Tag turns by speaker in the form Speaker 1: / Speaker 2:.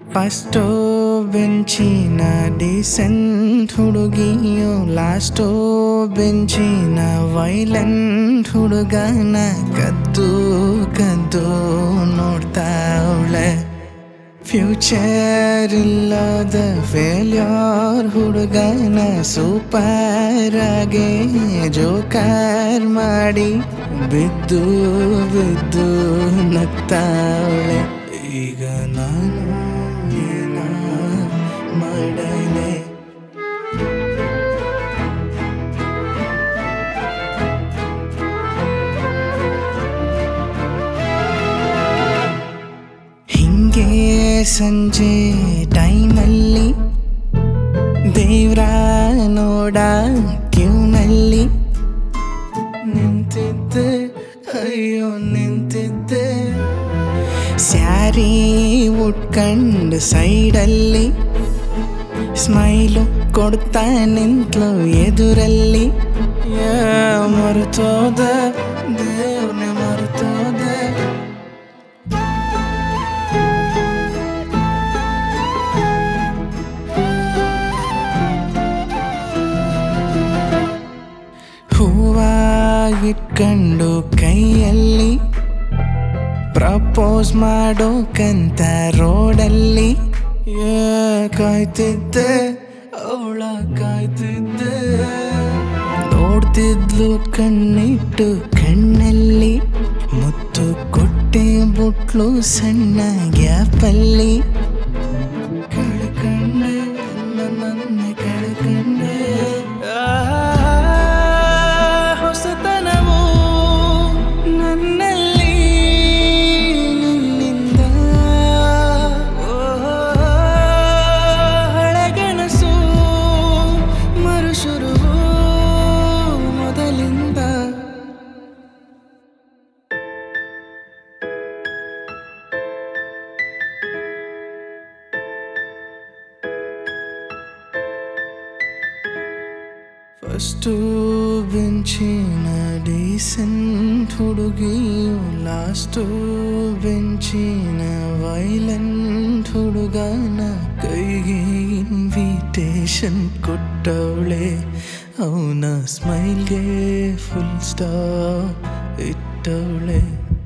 Speaker 1: ಫಸ್ಟೋ ಬೆಂಚಿನ decent ಹುಡುಗಿಯೋ ಲಾಸ್ಟೋ ಬೆಂಚಿನ violent ಹುಡುಗನ ಕದ್ದು ಕದ್ದು ನೋಡ್ತಾವಳೆ ಫ್ಯೂಚರ್ ಇಲ್ಲದ ಫೇಲ್ಯೂರ್ ಹುಡುಗನ ಸೂಪರ್ ಆಗಿ ಜೋಕರ್ ಮಾಡಿ ಬಿದ್ದು ಬಿದ್ದು ನಗ್ತಾವಳೆ ಈಗ ನಾನು ಏನ ಮಾಡಲೆ ಹಿಂಗೆ ಸಂಜೆ ಟೈಮಲ್ಲಿ ದೇವ್ರ ನೋಡ ಕ್ಯೂನಲ್ಲಿ ನಿಂತಿದ್ದೆ ಅಯ್ಯೋ ನಿಂತಿದ್ದೆ ಸ್ಯಾರಿ ಉಟ್ಕಂಡು ಸೈಡಲ್ಲಿ ಸ್ಮೈಲು ಕೊಡ್ತಾ ನಿಂತ್ಲು ಎದುರಲ್ಲಿ ಯಾ ಮರೆತೋದ ದೇವ್ರನ್ನ ಮರೆತೋದೆ ಹೂವ ಇಟ್ಕೊಂಡು ಕೈಯಲ್ಲಿ ಪ್ರಪೋಸ್ ಮಾಡೋಕಂತ ರೋಡಲ್ಲಿ ಯಾ ಕಾಯ್ತಿದ್ದೆ ಅವಳ ಕಾಯ್ತಿದ್ದೆ ನೋಡ್ತಿದ್ಲು ಕಣ್ಣಿಟ್ಟು ಕಣ್ಣಲ್ಲಿ ಮುತ್ತು ಕೊಟ್ಟೆ ಬುಟ್ಲು ಸಣ್ಣ ಗ್ಯಾಪಲ್ಲಿ ಕಳ್ಕಂಡೆ ನನ್ನ ಕಳ್ಕಂಡೆ ಆ, ಹೊಸತನವು ನನ್ನಲ್ಲಿ ನಿನ್ನಿಂದ ಓ, ಹಳೆಗನಸು ಮರುಶುರು ಮೊದಲಿಂದ ಫಸ್ಟು ಬೆಂಚಿನ ಡೀಸೆಂಟ್ ಹುಡುಗಿಯು ಲಾಸ್ಟು ಬೆಂಚಿನ ವೈಲೆಂಟ್ ಹುಡುಗನ ಕೈಗೆ ಇನ್ವಿಟೇಷನ್ ಕೊಟ್ಟವಳೆ ಅವನ ಸ್ಮೈಲ್ಗೆ ಫುಲ್ ಸ್ಟಾಪ್ ಇಟ್ಟವಳೆ